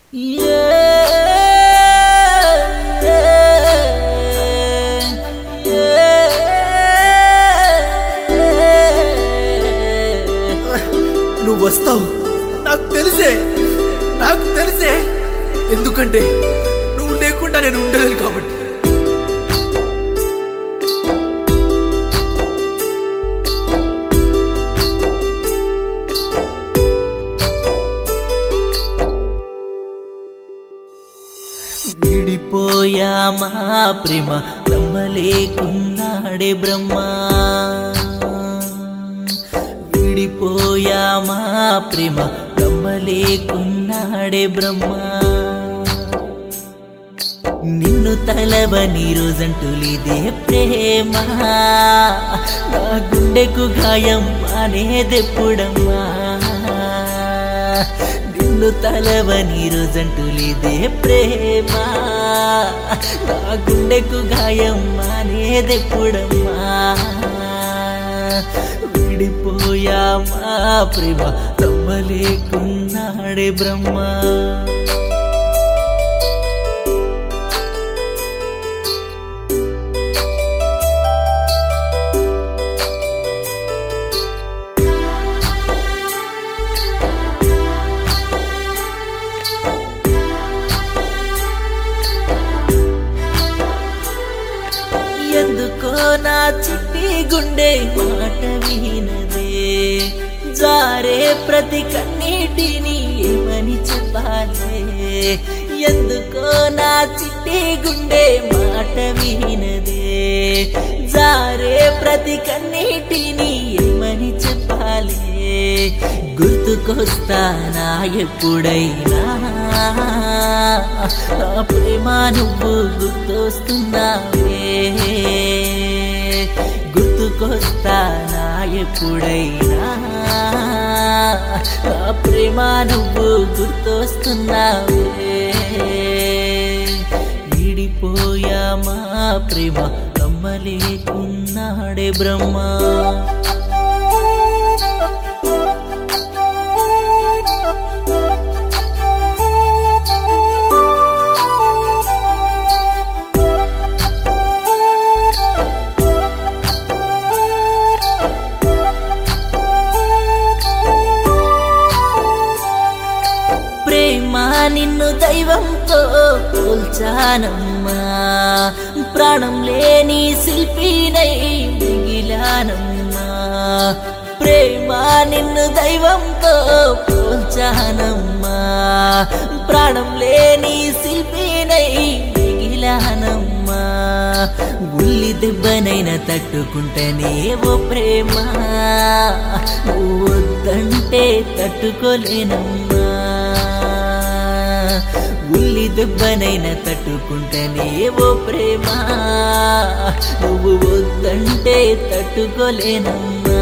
నువ్వు వస్తావు నాకు తెలిసే నాకు తెలిసే ఎందుకంటే నువ్వు లేకుండా నేను ఉండలేను కాబట్టి విడిపోయా మా ప్రేమ బ్రహ్మ లేకున్నాడే బ్రహ్మ విడిపోయా మా ప్రేమ బ్రహ్మ లేకున్నాడే బ్రహ్మ నిన్ను తలవని రోజంటూ లేదే ప్రేమ నా గుండెకు గాయం అనేదెప్పుడమ్మా నిన్ను తలవని రోజంటూ లేదే ప్రేమ నా గుండెకు గాయం అనేదెప్పుడమ్మా విడిపోయా మా ప్రేమ నమ్మలేకున్నాడే బ్రహ్మ ఎందుకో నా చిట్టి గుండె మాట వినదే జారే ప్రతి కన్నీటిని ఏమని చెప్పాలే ఎందుకో నా చిట్టి గుండె మాట వినదే జారే ప్రతి కన్నీటిని ఏమని చెప్పాలే గుర్తుకొస్తానా ఎప్పుడైనా నా ప్రేమ నువ్వు గుర్తొస్తున్నావే గుర్తుకొస్తానా ఎప్పుడైనా నా ప్రేమ నువ్వు గుర్తొస్తున్నావే విడిపోయా మా ప్రేమ నమ్మలేకున్నాడే బ్రహ్మ ప్రేమ నిన్ను దైవంతో పోల్చానమ్మా ప్రాణం లేని శిల్పినై మిగిలానమ్మా ప్రేమ నిన్ను దైవంతో పోల్చానమ్మా ప్రాణం లేని శిల్పినై మిగిలానమ్మా ఉల్లి దెబ్బనైనా తట్టుకుంటేనే ఓ ప్రేమ నువ్వు వద్దంటే తట్టుకోలేనమ్మా ఉల్లి దెబ్బనైనా తట్టుకుంటేనే ఓ ప్రేమ నువ్వు వద్దంటే తట్టుకోలేనమ్మా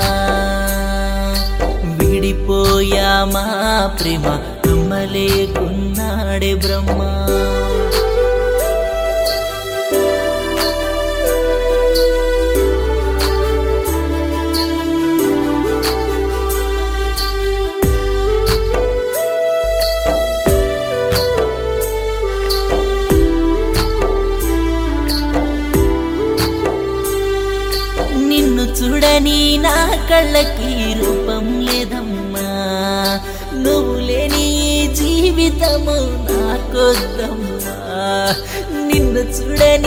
విడిపోయా మా ప్రేమ నమ్మలేకున్నాడే బ్రహ్మ నిన్ను చూడని నా కళ్ళకి రూపం లేదమ్మా నువ్వు లేని ఈ జీవితము నాకొద్దమ్మా నిన్ను చూడని